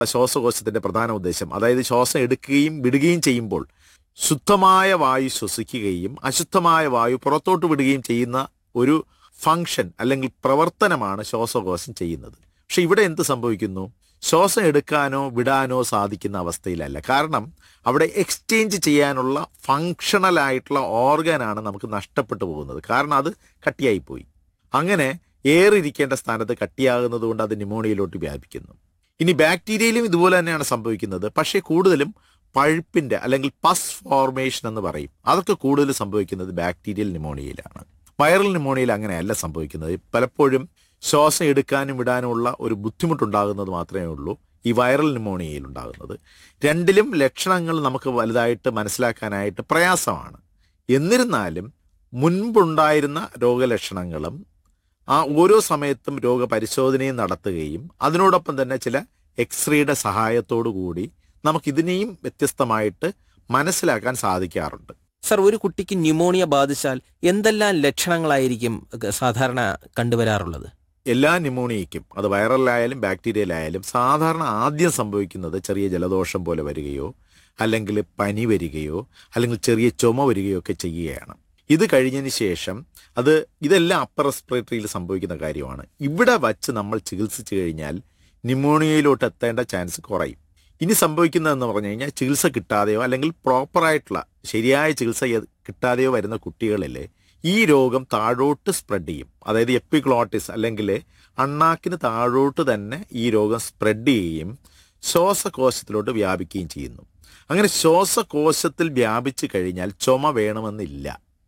ശ്വാസകോശത്തിന്റെ പ്രധാന ഉദ്ദേശം അതായത് ശ്വാസം എടുക്കുകയും വിടുകയും ചെയ്യുമ്പോൾ ശുദ്ധമായ വായു ശ്വസിക്കുകയും അശുദ്ധമായ വായു പുറത്തോട്ട് വിടുകയും ചെയ്യുന്ന ഒരു ഫങ്ഷൻ അല്ലെങ്കിൽ പ്രവർത്തനമാണ് ശ്വാസകോശം ചെയ്യുന്നത് പക്ഷെ ഇവിടെ എന്ത് സംഭവിക്കുന്നു ശ്വാസം എടുക്കാനോ വിടാനോ സാധിക്കുന്ന അവസ്ഥയിലല്ല കാരണം അവിടെ എക്സ്ചേഞ്ച് ചെയ്യാനുള്ള ഫങ്ഷണൽ ആയിട്ടുള്ള ഓർഗനാണ് നമുക്ക് നഷ്ടപ്പെട്ടു പോകുന്നത് കാരണം അത് കട്ടിയായി പോയി അങ്ങനെ ഏറിയിരിക്കേണ്ട സ്ഥാനത്ത് കട്ടിയാകുന്നത് കൊണ്ട് അത് ന്യൂമോണിയയിലോട്ട് വ്യാപിക്കുന്നു ഇനി ബാക്ടീരിയയിലും ഇതുപോലെ തന്നെയാണ് സംഭവിക്കുന്നത് പക്ഷേ കൂടുതലും പഴുപ്പിന്റെ അല്ലെങ്കിൽ പസ് ഫോർമേഷൻ എന്ന് പറയും അതൊക്കെ കൂടുതൽ സംഭവിക്കുന്നത് ബാക്ടീരിയൽ ന്യൂമോണിയയിലാണ് വൈറൽ ന്യൂമോണിയയിൽ അങ്ങനെയല്ല സംഭവിക്കുന്നത് പലപ്പോഴും ശ്വാസം എടുക്കാനും വിടാനുമുള്ള ഒരു ബുദ്ധിമുട്ടുണ്ടാകുന്നത് മാത്രമേ ഉള്ളൂ ഈ വൈറൽ ന്യൂമോണിയയിൽ ഉണ്ടാകുന്നത് രണ്ടിലും ലക്ഷണങ്ങൾ നമുക്ക് വലുതായിട്ട് മനസ്സിലാക്കാനായിട്ട് പ്രയാസമാണ് എന്നിരുന്നാലും മുൻപുണ്ടായിരുന്ന രോഗലക്ഷണങ്ങളും ആ ഓരോ സമയത്തും രോഗപരിശോധനയും നടത്തുകയും അതിനോടൊപ്പം തന്നെ ചില എക്സ്റേയുടെ സഹായത്തോടു കൂടി നമുക്കിതിനെയും വ്യത്യസ്തമായിട്ട് മനസ്സിലാക്കാൻ സാധിക്കാറുണ്ട് സർ ഒരു കുട്ടിക്ക് ന്യൂമോണിയ ബാധിച്ചാൽ എന്തെല്ലാം ലക്ഷണങ്ങളായിരിക്കും സാധാരണ കണ്ടുവരാറുള്ളത് എല്ലാ ന്യൂമോണിയയ്ക്കും അത് വൈറലായാലും ബാക്ടീരിയലായാലും സാധാരണ ആദ്യം സംഭവിക്കുന്നത് ചെറിയ ജലദോഷം പോലെ വരികയോ അല്ലെങ്കിൽ പനി വരികയോ അല്ലെങ്കിൽ ചെറിയ ചുമ വരികയോ ഒക്കെ ചെയ്യുകയാണ് ഇത് കഴിഞ്ഞതിന് ശേഷം അത് ഇതെല്ലാം അപ്പർ റെസ്പിറേറ്ററിയിൽ സംഭവിക്കുന്ന കാര്യമാണ് ഇവിടെ വച്ച് നമ്മൾ ചികിത്സിച്ചു കഴിഞ്ഞാൽ ന്യൂമോണിയയിലോട്ട് എത്തേണ്ട ചാൻസ് കുറയും ഇനി സംഭവിക്കുന്നതെന്ന് പറഞ്ഞു കഴിഞ്ഞാൽ ചികിത്സ കിട്ടാതെയോ അല്ലെങ്കിൽ പ്രോപ്പറായിട്ടുള്ള ശരിയായ ചികിത്സ കിട്ടാതെയോ വരുന്ന കുട്ടികളിൽ ഈ രോഗം താഴോട്ട് സ്പ്രെഡ് ചെയ്യും അതായത് എപ്പിക്ലോട്ടിസ് അല്ലെങ്കിൽ അണ്ണാക്കിന് താഴോട്ട് തന്നെ ഈ രോഗം സ്പ്രെഡ് ചെയ്യുകയും ശ്വാസകോശത്തിലോട്ട് വ്യാപിക്കുകയും ചെയ്യുന്നു അങ്ങനെ ശ്വാസകോശത്തിൽ വ്യാപിച്ചു കഴിഞ്ഞാൽ ചുമ വേണമെന്നില്ല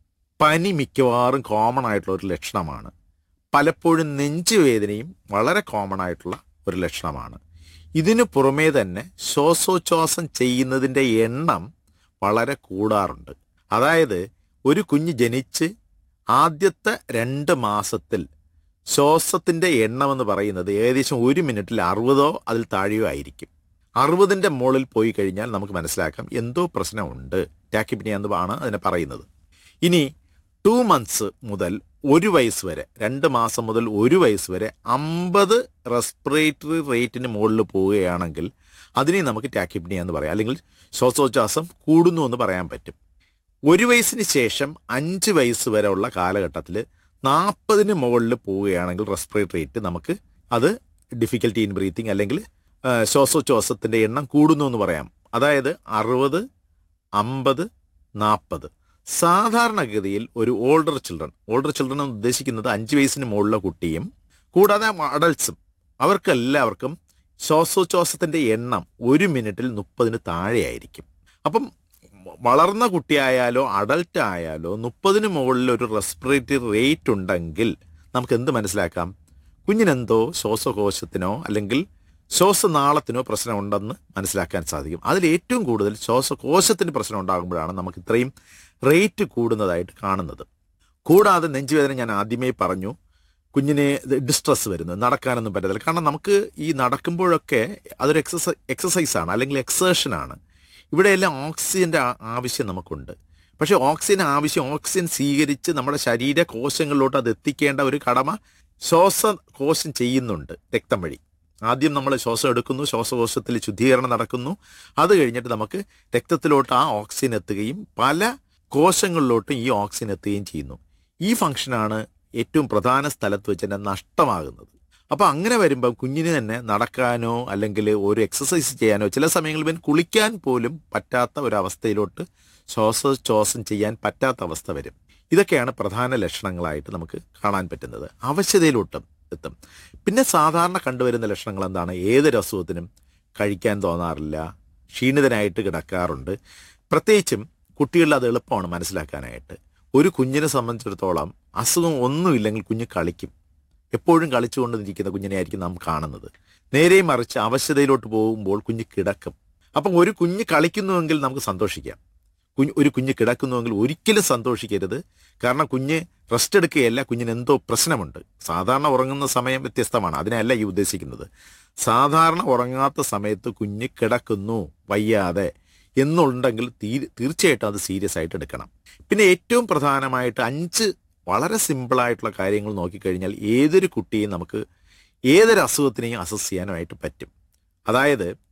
പനി മിക്കവാറും കോമൺ ആയിട്ടുള്ള ഒരു ലക്ഷണമാണ് പലപ്പോഴും നെഞ്ചുവേദനയും വളരെ കോമൺ ആയിട്ടുള്ള ഒരു ലക്ഷണമാണ് ഇതിനു പുറമേ തന്നെ ശ്വാസോച്ഛ്വാസം ചെയ്യുന്നതിൻ്റെ എണ്ണം വളരെ കൂടാറുണ്ട് അതായത് ഒരു കുഞ്ഞ് ജനിച്ച് ആദ്യത്തെ രണ്ട് മാസത്തിൽ ശ്വാസത്തിൻ്റെ എണ്ണമെന്ന് പറയുന്നത് ഏകദേശം ഒരു മിനിറ്റിൽ അറുപതോ അതിൽ താഴെയോ ആയിരിക്കും അറുപതിൻ്റെ മുകളിൽ പോയി കഴിഞ്ഞാൽ നമുക്ക് മനസ്സിലാക്കാം എന്തോ പ്രശ്നമുണ്ട് ടാക്കിപ്പിനിയ എന്നാണ് അതിനെ പറയുന്നത് ഇനി ടു മന്ത്സ് മുതൽ ഒരു വയസ്സ് വരെ രണ്ട് മാസം മുതൽ ഒരു വയസ്സ് വരെ അമ്പത് റെസ്പിറേറ്ററി റേറ്റിന് മുകളിൽ പോവുകയാണെങ്കിൽ അതിനെ നമുക്ക് ടാക്കിപ്പിനിയ എന്ന് പറയാം അല്ലെങ്കിൽ ശ്വാസോച്ഛ്വാസം കൂടുന്നു എന്ന് പറയാൻ പറ്റും ഒരു വയസ്സിന് ശേഷം അഞ്ച് വയസ്സ് വരെ ഉള്ള കാലഘട്ടത്തിൽ നാൽപ്പതിന് മുകളിൽ പോവുകയാണെങ്കിൽ റെസ്പിറേറ്ററി റേറ്റ് നമുക്ക് അത് ഡിഫിക്കൽട്ടി ഇൻ ബ്രീത്തിങ് അല്ലെങ്കിൽ ശ്വാസോച്ഛ്വാസത്തിൻ്റെ എണ്ണം കൂടുന്നു എന്ന് പറയാം അതായത് അറുപത് അമ്പത് നാൽപ്പത് സാധാരണഗതിയിൽ ഒരു ഓൾഡർ ചിൽഡ്രൻ ഓൾഡർ ചിൽഡ്രൻ എന്ന് ഉദ്ദേശിക്കുന്നത് അഞ്ച് വയസ്സിന് മുകളിലെ കുട്ടിയും കൂടാതെ അഡൾട്ട്സും അവർക്കെല്ലാവർക്കും ശ്വാസോച്ഛ്വാസത്തിൻ്റെ എണ്ണം ഒരു മിനിറ്റിൽ മുപ്പതിന് താഴെയായിരിക്കും അപ്പം വളർന്ന കുട്ടിയായാലോ അഡൽട്ട് ആയാലോ മുപ്പതിന് മുകളിൽ ഒരു റെസ്പിറേറ്ററി റേറ്റ് ഉണ്ടെങ്കിൽ നമുക്ക് എന്ത് മനസ്സിലാക്കാം കുഞ്ഞിനെന്തോ ശ്വാസകോശത്തിനോ അല്ലെങ്കിൽ ശ്വാസനാളത്തിനോ പ്രശ്നമുണ്ടെന്ന് മനസ്സിലാക്കാൻ സാധിക്കും അതിൽ ഏറ്റവും കൂടുതൽ ശ്വാസകോശത്തിന് പ്രശ്നം ഉണ്ടാകുമ്പോഴാണ് നമുക്ക് ഇത്രയും റേറ്റ് കൂടുന്നതായിട്ട് കാണുന്നത് കൂടാതെ നെഞ്ചുവേദന ഞാൻ ആദ്യമേ പറഞ്ഞു കുഞ്ഞിന് ഡിസ്ട്രെസ് വരുന്നത് നടക്കാനൊന്നും പറ്റത്തില്ല കാരണം നമുക്ക് ഈ നടക്കുമ്പോഴൊക്കെ അതൊരു എക്സസൈ എക്സസൈസാണ് അല്ലെങ്കിൽ എക്സേഷനാണ് ഇവിടെയെല്ലാം ഓക്സിജൻ്റെ ആവശ്യം നമുക്കുണ്ട് പക്ഷേ ഓക്സിജൻ ആവശ്യം ഓക്സിജൻ സ്വീകരിച്ച് നമ്മുടെ ശരീര കോശങ്ങളിലോട്ട് അത് എത്തിക്കേണ്ട ഒരു കടമ ശ്വാസകോശം ചെയ്യുന്നുണ്ട് രക്തം വഴി ആദ്യം നമ്മൾ ശ്വാസം എടുക്കുന്നു ശ്വാസകോശത്തിൽ ശുദ്ധീകരണം നടക്കുന്നു അത് കഴിഞ്ഞിട്ട് നമുക്ക് രക്തത്തിലോട്ട് ആ ഓക്സിജൻ എത്തുകയും പല കോശങ്ങളിലോട്ടും ഈ ഓക്സിജൻ എത്തുകയും ചെയ്യുന്നു ഈ ഫംഗ്ഷനാണ് ഏറ്റവും പ്രധാന സ്ഥലത്ത് വെച്ച് തന്നെ നഷ്ടമാകുന്നത് അപ്പോൾ അങ്ങനെ വരുമ്പോൾ കുഞ്ഞിന് തന്നെ നടക്കാനോ അല്ലെങ്കിൽ ഒരു എക്സസൈസ് ചെയ്യാനോ ചില സമയങ്ങളിൽ ഇവൻ കുളിക്കാൻ പോലും പറ്റാത്ത ഒരവസ്ഥയിലോട്ട് ശ്വാസോച്ഛ്വാസം ചെയ്യാൻ പറ്റാത്ത അവസ്ഥ വരും ഇതൊക്കെയാണ് പ്രധാന ലക്ഷണങ്ങളായിട്ട് നമുക്ക് കാണാൻ പറ്റുന്നത് അവശതയിലോട്ടും എത്തും പിന്നെ സാധാരണ കണ്ടുവരുന്ന ലക്ഷണങ്ങൾ എന്താണ് ഏതൊരു അസുഖത്തിനും കഴിക്കാൻ തോന്നാറില്ല ക്ഷീണിതനായിട്ട് കിടക്കാറുണ്ട് പ്രത്യേകിച്ചും കുട്ടികളിൽ അത് എളുപ്പമാണ് മനസ്സിലാക്കാനായിട്ട് ഒരു കുഞ്ഞിനെ സംബന്ധിച്ചിടത്തോളം അസുഖം ഒന്നുമില്ലെങ്കിൽ കുഞ്ഞ് കളിക്കും എപ്പോഴും കളിച്ചുകൊണ്ടിരിക്കുന്ന കുഞ്ഞിനെ ആയിരിക്കും നാം കാണുന്നത് നേരെ മറിച്ച് അവശതയിലോട്ട് പോകുമ്പോൾ കുഞ്ഞ് കിടക്കും അപ്പം ഒരു കുഞ്ഞ് കളിക്കുന്നുവെങ്കിൽ നമുക്ക് സന്തോഷിക്കാം കുഞ്ഞ് ഒരു കുഞ്ഞ് കിടക്കുന്നുവെങ്കിൽ ഒരിക്കലും സന്തോഷിക്കരുത് കാരണം കുഞ്ഞ് റെസ്റ്റ് എടുക്കുകയല്ല കുഞ്ഞിന് എന്തോ പ്രശ്നമുണ്ട് സാധാരണ ഉറങ്ങുന്ന സമയം വ്യത്യസ്തമാണ് അതിനല്ല ഈ ഉദ്ദേശിക്കുന്നത് സാധാരണ ഉറങ്ങാത്ത സമയത്ത് കുഞ്ഞ് കിടക്കുന്നു വയ്യാതെ എന്നുണ്ടെങ്കിൽ തീ തീർച്ചയായിട്ടും അത് സീരിയസ് ആയിട്ട് എടുക്കണം പിന്നെ ഏറ്റവും പ്രധാനമായിട്ട് അഞ്ച് വളരെ സിമ്പിളായിട്ടുള്ള കാര്യങ്ങൾ നോക്കിക്കഴിഞ്ഞാൽ ഏതൊരു കുട്ടിയും നമുക്ക് ഏതൊരു അസുഖത്തിനെയും അസസ് ചെയ്യാനായിട്ട് പറ്റും അതായത്